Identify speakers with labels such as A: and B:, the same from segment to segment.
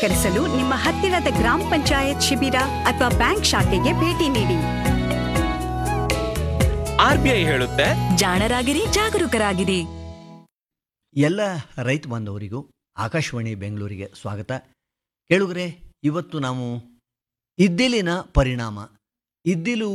A: ಸ್ವೀಕರಿಸಲು ನಿಮ್ಮ ಹತ್ತಿರದ ಗ್ರಾಮ ಪಂಚಾಯತ್ ಶಿಬಿರ ಅಥವಾ ಬ್ಯಾಂಕ್ ಶಾಖೆಗೆ ಭೇಟಿ ನೀಡಿ
B: ಆರ್ ಬಿ ಐ ಹೇಳುತ್ತೆ
C: ಜಾಣರಾಗಿರಿ ಜಾಗರೂಕರಾಗಿರಿ
D: ಎಲ್ಲ ರೈತ ಬಾಂಧವರಿಗೂ ಆಕಾಶವಾಣಿ ಬೆಂಗಳೂರಿಗೆ ಸ್ವಾಗತ ಕೇಳುಗರೆ ಇವತ್ತು ನಾವು ಇದ್ದಿಲಿನ ಪರಿಣಾಮ ಇದ್ದಿಲು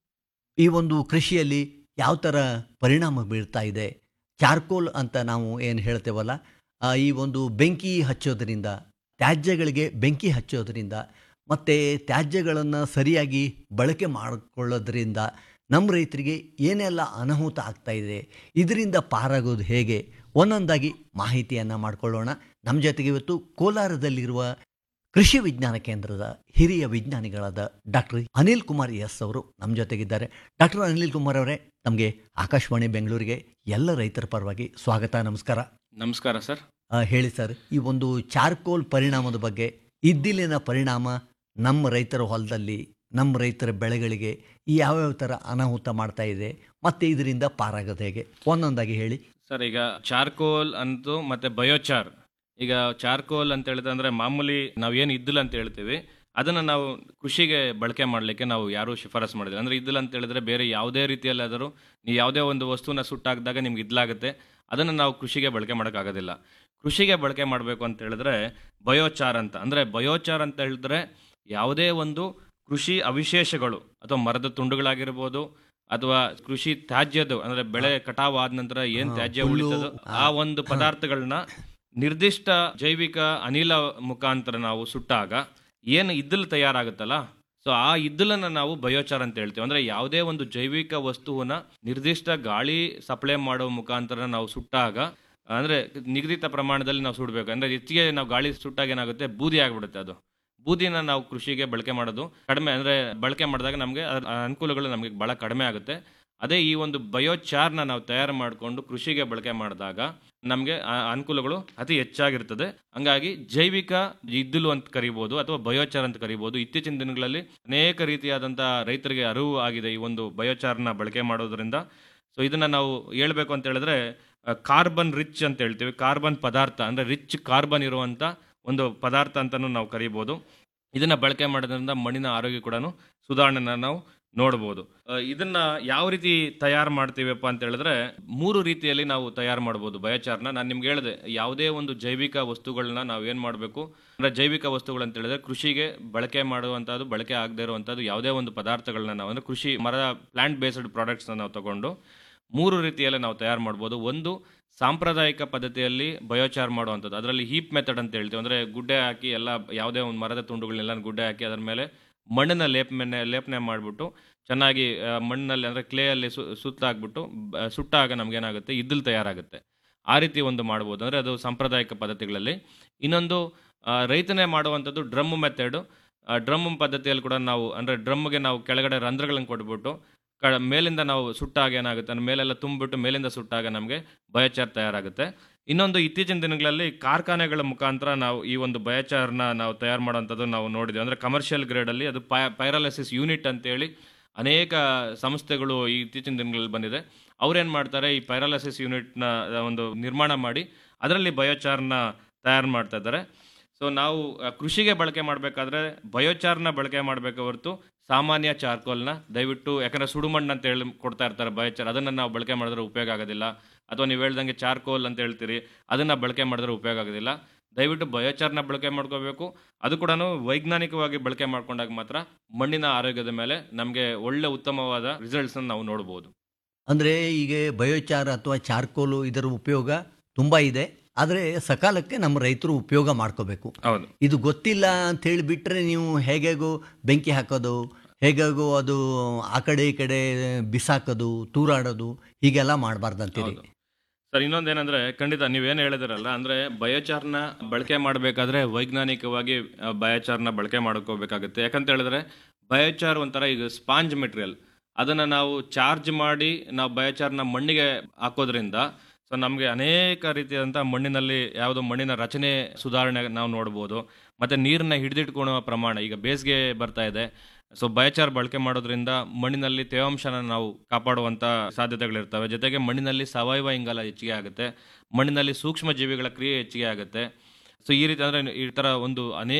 D: ಈ ಒಂದು ಕೃಷಿಯಲ್ಲಿ ಯಾವ ಥರ ಪರಿಣಾಮ ಬೀರ್ತಾ ಇದೆ ಚಾರ್ಕೋಲ್ ಅಂತ ನಾವು ಏನು ಹೇಳ್ತೇವಲ್ಲ ಆ, ಈ ಒಂದು ಬೆಂಕಿ ಹಚ್ಚೋದ್ರಿಂದ ತ್ಯಾಜ್ಯಗಳಿಗೆ ಬೆಂಕಿ ಹಚ್ಚೋದ್ರಿಂದ ಮತ್ತು ತ್ಯಾಜ್ಯಗಳನ್ನು ಸರಿಯಾಗಿ ಬಳಕೆ ಮಾಡಿಕೊಳ್ಳೋದ್ರಿಂದ ನಮ್ಮ ರೈತರಿಗೆ ಏನೆಲ್ಲ ಅನಾಹುತ ಆಗ್ತಾ ಇದೆ ಇದರಿಂದ ಪಾರಾಗೋದು ಹೇಗೆ ಒಂದೊಂದಾಗಿ ಮಾಹಿತಿಯನ್ನು ಮಾಡಿಕೊಳ್ಳೋಣ ನಮ್ಮ ಜೊತೆಗೆ ಇವತ್ತು ಕೋಲಾರದಲ್ಲಿರುವ ಕೃಷಿ ವಿಜ್ಞಾನ ಕೇಂದ್ರದ ಹಿರಿಯ ವಿಜ್ಞಾನಿಗಳಾದ ಡಾಕ್ಟರ್ ಅನಿಲ್ ಕುಮಾರ್ ಎಸ್ ಅವರು ನಮ್ಮ ಜೊತೆಗಿದ್ದಾರೆ ಡಾಕ್ಟರ್ ಅನಿಲ್ ಕುಮಾರ್ ಅವರೇ ನಮಗೆ ಆಕಾಶವಾಣಿ ಬೆಂಗಳೂರಿಗೆ ಎಲ್ಲ ರೈತರ ಪರವಾಗಿ ಸ್ವಾಗತ ನಮಸ್ಕಾರ
E: ನಮಸ್ಕಾರ ಸರ್
D: ಆ, ಹೇಳಿ ಸರ್ ಈ ಒಂದು ಚಾರ್ಕೋಲ್ ಪರಿಣಾಮದ ಬಗ್ಗೆ ಇದ್ದಿಲಿನ ಪರಿಣಾಮ ನಮ್ಮ ರೈತರ ಹೊಲದಲ್ಲಿ ನಮ್ಮ ರೈತರ ಬೆಳೆಗಳಿಗೆ ಯಾವ್ಯಾವ ಥರ ಅನಾಹುತ ಮಾಡ್ತಾ ಇದೆ ಮತ್ತು ಇದರಿಂದ ಪಾರಾಗೋದು ಹೇಗೆ ಒಂದೊಂದಾಗಿ ಹೇಳಿ
E: ಸರ್ ಈಗ ಚಾರ್ಕೋಲ್ ಅಂತೂ ಮತ್ತೆ ಬಯೋಚಾರ್ ಈಗ ಚಾರ್ಕೋಲ್ ಅಂತ ಹೇಳಿದ್ರೆ ಅಂದ್ರೆ ಮಾಮೂಲಿ ನಾವು ಏನು ಇದ್ದಿಲ್ಲ ಅಂತ ಹೇಳ್ತೀವಿ ಅದನ್ನ ನಾವು ಕೃಷಿಗೆ ಬಳಕೆ ಮಾಡಲಿಕ್ಕೆ ನಾವು ಯಾರೂ ಶಿಫಾರಸ್ ಮಾಡಿಲ್ಲ ಅಂದ್ರೆ ಇದ್ದಿಲ್ಲ ಅಂತ ಹೇಳಿದ್ರೆ ಬೇರೆ ಯಾವುದೇ ರೀತಿಯಲ್ಲಾದರೂ ನೀವು ಯಾವುದೇ ಒಂದು ವಸ್ತುನ ಸುಟ್ಟಾಕಿದಾಗ ನಿಮ್ಗೆ ಇದ್ಲಾಗುತ್ತೆ ಅದನ್ನು ನಾವು ಕೃಷಿಗೆ ಬಳಕೆ ಮಾಡೋಕ್ಕಾಗೋದಿಲ್ಲ ಕೃಷಿಗೆ ಬಳಕೆ ಮಾಡಬೇಕು ಅಂತ ಹೇಳಿದ್ರೆ ಬಯೋಚಾರ್ ಅಂತ ಅಂದ್ರೆ ಬಯೋಚಾರ್ ಅಂತ ಹೇಳಿದ್ರೆ ಯಾವುದೇ ಒಂದು ಕೃಷಿ ಅವಿಶೇಷಗಳು ಅಥವಾ ಮರದ ತುಂಡುಗಳಾಗಿರ್ಬೋದು ಅಥವಾ ಕೃಷಿ ತ್ಯಾಜ್ಯದ ಅಂದ್ರೆ ಬೆಳೆ ಕಟಾವ್ ಆದ ನಂತರ ಏನ್
D: ಹಾ,
E: ತ್ಯಾಜ್ಯ
D: ಹುಲ್ಲು,
E: ಉಳಿತದೋ ಆ ಒಂದು ಪದಾರ್ಥಗಳನ್ನ ನಿರ್ದಿಷ್ಟ ಜೈವಿಕ ಅನಿಲ ಮುಖಾಂತರ ನಾವು ಸುಟ್ಟಾಗ ಏನು ಇದ್ದಲು ತಯಾರಾಗುತ್ತಲ್ಲ ಸೊ ಆ ಇದ್ದಲನ್ನ ನಾವು ಬಯೋಚಾರ್ ಅಂತ ಹೇಳ್ತೀವಿ ಅಂದ್ರೆ ಯಾವುದೇ ಒಂದು ಜೈವಿಕ ವಸ್ತುವನ್ನ ನಿರ್ದಿಷ್ಟ ಗಾಳಿ ಸಪ್ಲೈ ಮಾಡೋ ಮುಖಾಂತರ ನಾವು ಸುಟ್ಟಾಗ ಅಂದ್ರೆ ನಿಗದಿತ ಪ್ರಮಾಣದಲ್ಲಿ ನಾವು ಸುಡಬೇಕು ಅಂದ್ರೆ ಹೆಚ್ಚಿಗೆ ನಾವು ಗಾಳಿ ಸುಟ್ಟಾಗ ಏನಾಗುತ್ತೆ ಬೂದಿ ಆಗ್ಬಿಡುತ್ತೆ ಅದು ಬೂದಿನ ನಾವು ಕೃಷಿಗೆ ಬಳಕೆ ಮಾಡೋದು ಕಡಿಮೆ ಅಂದ್ರೆ ಬಳಕೆ ಮಾಡಿದಾಗ ನಮಗೆ ಅನುಕೂಲಗಳು ನಮಗೆ ಬಹಳ ಕಡಿಮೆ ಆಗುತ್ತೆ ಅದೇ ಈ ಒಂದು ಬಯೋಚಾರ್ನ ನಾವು ತಯಾರು ಮಾಡಿಕೊಂಡು ಕೃಷಿಗೆ ಬಳಕೆ ಮಾಡಿದಾಗ ನಮಗೆ ಅನುಕೂಲಗಳು ಅತಿ ಹೆಚ್ಚಾಗಿರ್ತದೆ ಹಂಗಾಗಿ ಜೈವಿಕ ಇದ್ದಿಲು ಅಂತ ಕರಿಬೋದು ಅಥವಾ ಬಯೋಚಾರ್ ಅಂತ ಕರಿಬೋದು ಇತ್ತೀಚಿನ ದಿನಗಳಲ್ಲಿ ಅನೇಕ ರೀತಿಯಾದಂತಹ ರೈತರಿಗೆ ಅರಿವು ಆಗಿದೆ ಈ ಒಂದು ಬಯೋಚಾರ್ನ ಬಳಕೆ ಮಾಡೋದ್ರಿಂದ ಸೊ ಇದನ್ನ ನಾವು ಹೇಳ್ಬೇಕು ಅಂತ ಹೇಳಿದ್ರೆ ಕಾರ್ಬನ್ ರಿಚ್ ಅಂತ ಹೇಳ್ತೀವಿ ಕಾರ್ಬನ್ ಪದಾರ್ಥ ಅಂದ್ರೆ ರಿಚ್ ಕಾರ್ಬನ್ ಇರುವಂತ ಒಂದು ಪದಾರ್ಥ ಅಂತಾನು ನಾವು ಕರಿಬೋದು ಇದನ್ನ ಬಳಕೆ ಮಾಡೋದ್ರಿಂದ ಮಣ್ಣಿನ ಆರೋಗ್ಯ ಕೂಡ ಸುಧಾರಣೆನ ನಾವು ನೋಡ್ಬೋದು ಆ, ಇದನ್ನ ಯಾವ ರೀತಿ ತಯಾರು ಮಾಡ್ತೀವಪ್ಪ ಅಂತ ಹೇಳಿದ್ರೆ ಮೂರು ರೀತಿಯಲ್ಲಿ ನಾವು ತಯಾರು ಮಾಡ್ಬೋದು ಬಯೋಚಾರ್ನ ನಾನು ನಿಮ್ಗೆ ಹೇಳಿದೆ ಯಾವುದೇ ಒಂದು ಜೈವಿಕ ವಸ್ತುಗಳನ್ನ ನಾವು ಏನು ಮಾಡಬೇಕು ಅಂದ್ರೆ ಜೈವಿಕ ವಸ್ತುಗಳು ಅಂತ ಹೇಳಿದ್ರೆ ಕೃಷಿಗೆ ಬಳಕೆ ಮಾಡುವಂತಹದ್ದು ಬಳಕೆ ಆಗದೇ ಇರುವಂತಹದ್ದು ಯಾವುದೇ ಒಂದು ಪದಾರ್ಥಗಳನ್ನ ನಾವು ಅಂದ್ರೆ ಕೃಷಿ ಮರದ ಪ್ಲಾಂಟ್ ಬೇಸ್ಡ್ ಪ್ರಾಡಕ್ಟ್ಸ್ನ ನಾವು ತಗೊಂಡು ಮೂರು ರೀತಿಯಲ್ಲಿ ನಾವು ತಯಾರು ಮಾಡ್ಬೋದು ಒಂದು ಸಾಂಪ್ರದಾಯಿಕ ಪದ್ಧತಿಯಲ್ಲಿ ಬಯೋಚಾರ್ ಮಾಡುವಂಥದ್ದು ಅದರಲ್ಲಿ ಹೀಪ್ ಮೆಥಡ್ ಅಂತ ಹೇಳ್ತೀವಿ ಅಂದರೆ ಗುಡ್ಡೆ ಹಾಕಿ ಎಲ್ಲ ಯಾವುದೇ ಒಂದು ಮರದ ತುಂಡುಗಳನ್ನೆಲ್ಲ ಗುಡ್ಡೆ ಹಾಕಿ ಅದರ ಮೇಲೆ ಮಣ್ಣಿನ ಲೇಪನೆ ಲೇಪನೆ ಮಾಡಿಬಿಟ್ಟು ಚೆನ್ನಾಗಿ ಆ, ಮಣ್ಣಲ್ಲಿ ಅಂದರೆ ಕ್ಲೇಯಲ್ಲಿ ಸು ಸುತ್ತಾಕ್ಬಿಟ್ಟು ಬ- ಸುಟ್ಟಾಗ ನಮಗೇನಾಗುತ್ತೆ ಇದ್ದಿಲು ತಯಾರಾಗುತ್ತೆ ಆ ರೀತಿ ಒಂದು ಮಾಡ್ಬೋದು ಅಂದರೆ ಅದು ಸಾಂಪ್ರದಾಯಿಕ ಪದ್ಧತಿಗಳಲ್ಲಿ ಇನ್ನೊಂದು ಆ, ರೈತನೇ ಮಾಡುವಂಥದ್ದು ಡ್ರಮ್ ಮೆಥಡು ಡ್ರಮ್ ಪದ್ಧತಿಯಲ್ಲಿ ಕೂಡ ನಾವು ಅಂದರೆ ಡ್ರಮ್ಗೆ ನಾವು ಕೆಳಗಡೆ ರಂಧ್ರಗಳನ್ನು ಕೊಟ್ಬಿಟ್ಟು ಕ ಮೇಲಿಂದ ನಾವು ಸುಟ್ಟಾಗ ಏನಾಗುತ್ತೆ ಅಂದ್ರೆ ಮೇಲೆಲ್ಲ ತುಂಬಿಬಿಟ್ಟು ಮೇಲಿಂದ ಸುಟ್ಟಾಗ ನಮಗೆ ಬಯೋಚಾರ್ ತಯಾರಾಗುತ್ತೆ ಇನ್ನೊಂದು ಇತ್ತೀಚಿನ ದಿನಗಳಲ್ಲಿ ಕಾರ್ಖಾನೆಗಳ ಮುಖಾಂತರ ನಾವು ಈ ಒಂದು ಬಯೋಚಾರ್ನ ನಾವು ತಯಾರು ಮಾಡುವಂಥದ್ದು ನಾವು ನೋಡಿದ್ವಿ ಅಂದರೆ ಕಮರ್ಷಿಯಲ್ ಗ್ರೇಡಲ್ಲಿ ಅದು ಪೈ ಪೈರಾಲಿಸಿಸ್ ಯೂನಿಟ್ ಅಂತೇಳಿ ಅನೇಕ ಸಂಸ್ಥೆಗಳು ಈ ಇತ್ತೀಚಿನ ದಿನಗಳಲ್ಲಿ ಬಂದಿದೆ ಅವ್ರೇನು ಮಾಡ್ತಾರೆ ಈ ಪೈರಾಲಿಸಿಸ್ ಯೂನಿಟ್ನ ಒಂದು ನಿರ್ಮಾಣ ಮಾಡಿ ಅದರಲ್ಲಿ ಬಯೋಚಾರ್ನ ತಯಾರು ಮಾಡ್ತಾ ಇದ್ದಾರೆ ಸೊ ನಾವು ಆ, ಕೃಷಿಗೆ ಬಳಕೆ ಮಾಡಬೇಕಾದ್ರೆ ಬಯೋಚಾರ್ನ ಬಳಕೆ ಮಾಡಬೇಕು ಹೊರತು ಸಾಮಾನ್ಯ ಚಾರ್ಕೋಲ್ನ ದಯವಿಟ್ಟು ಯಾಕಂದ್ರೆ ಸುಡುಮಣ್ಣು ಅಂತ ಹೇಳಿ ಕೊಡ್ತಾ ಇರ್ತಾರೆ ಬಯೋಚಾರ್ ಅದನ್ನು ನಾವು ಬಳಕೆ ಮಾಡಿದ್ರೆ ಉಪಯೋಗ ಆಗೋದಿಲ್ಲ ಅಥವಾ ನೀವು ಹೇಳ್ದಂಗೆ ಚಾರ್ಕೋಲ್ ಅಂತ ಹೇಳ್ತೀರಿ ಅದನ್ನು ಬಳಕೆ ಮಾಡಿದ್ರೆ ಉಪಯೋಗ ಆಗೋದಿಲ್ಲ ದಯವಿಟ್ಟು ಬಯೋಚಾರ್ನ ಬಳಕೆ ಮಾಡ್ಕೋಬೇಕು ಅದು ಕೂಡ ವೈಜ್ಞಾನಿಕವಾಗಿ ಬಳಕೆ ಮಾಡ್ಕೊಂಡಾಗ ಮಾತ್ರ ಮಣ್ಣಿನ ಆರೋಗ್ಯದ ಮೇಲೆ ನಮಗೆ ಒಳ್ಳೆ ಉತ್ತಮವಾದ ರಿಸಲ್ಟ್ಸ್ನ ನಾವು ನೋಡ್ಬೋದು
D: ಅಂದರೆ ಈಗ ಬಯೋಚಾರ್ ಅಥವಾ ಚಾರ್ಕೋಲು ಇದರ ಉಪಯೋಗ ತುಂಬ ಇದೆ ಆದರೆ ಸಕಾಲಕ್ಕೆ ನಮ್ಮ ರೈತರು ಉಪಯೋಗ ಮಾಡ್ಕೋಬೇಕು
E: ಹೌದು
D: ಇದು ಗೊತ್ತಿಲ್ಲ ಅಂತ ಹೇಳಿ ಬಿಟ್ಟರೆ ನೀವು ಹೇಗೆಗೋ ಬೆಂಕಿ ಹಾಕೋದು ಹೇಗೆಗೋ ಅದು ಆ ಕಡೆ ಈ ಕಡೆ ಬಿಸಾಕೋದು ತೂರಾಡೋದು ಹೀಗೆಲ್ಲ ಮಾಡಬಾರ್ದಂತೀರಿ
E: ಹೌದು. ಸರ್ ಇನ್ನೊಂದೇನಂದ್ರೆ ಖಂಡಿತ ನೀವೇನು ಹೇಳಿದಿರಲ್ಲ ಅಂದ್ರೆ ಬಯೋಚಾರ್ನ ಬಳಕೆ ಮಾಡಬೇಕಾದ್ರೆ ವೈಜ್ಞಾನಿಕವಾಗಿ ಆ, ಬಯೋಚಾರ್ನ ಬಳಕೆ ಮಾಡ್ಕೋಬೇಕಾಗುತ್ತೆ ಯಾಕಂತ ಹೇಳಿದ್ರೆ ಬಯೋಚಾರ್ ಒಂಥರ ಈಗ ಸ್ಪಾಂಜ್ ಮೆಟೀರಿಯಲ್ ಅದನ್ನ ನಾವು ಚಾರ್ಜ್ ಮಾಡಿ ನಾವು ಬಯೋಚಾರ್ನ ಮಣ್ಣಿಗೆ ಹಾಕೋದ್ರಿಂದ ಸೊ ನಮಗೆ ಅನೇಕ ರೀತಿಯಾದಂಥ ಮಣ್ಣಿನಲ್ಲಿ ಯಾವುದೋ ಮಣ್ಣಿನ ರಚನೆ ಸುಧಾರಣೆ ನಾವು ನೋಡ್ಬೋದು ಮತ್ತು ನೀರನ್ನ ಹಿಡಿದಿಟ್ಕೊಳ್ಳುವ ಪ್ರಮಾಣ ಈಗ ಬೇಸಿಗೆ ಬರ್ತಾ ಇದೆ ಸೊ ಬಯೋಚಾರ್ ಬಳಕೆ ಮಾಡೋದ್ರಿಂದ ಮಣ್ಣಿನಲ್ಲಿ ತೇವಾಂಶನ ನಾವು ಕಾಪಾಡುವಂಥ ಸಾಧ್ಯತೆಗಳಿರ್ತವೆ ಜೊತೆಗೆ ಮಣ್ಣಿನಲ್ಲಿ ಸಾವಯವ ಇಂಗಾಲ ಹೆಚ್ಚಿಗೆ ಆಗುತ್ತೆ ಮಣ್ಣಿನಲ್ಲಿ ಸೂಕ್ಷ್ಮ ಜೀವಿಗಳ ಕ್ರಿಯೆ ಹೆಚ್ಚಿಗೆ ಆಗುತ್ತೆ ಸೊ ಈ ರೀತಿ ಅಂದರೆ ಈ ಥರ ಒಂದು ಅನೇಕ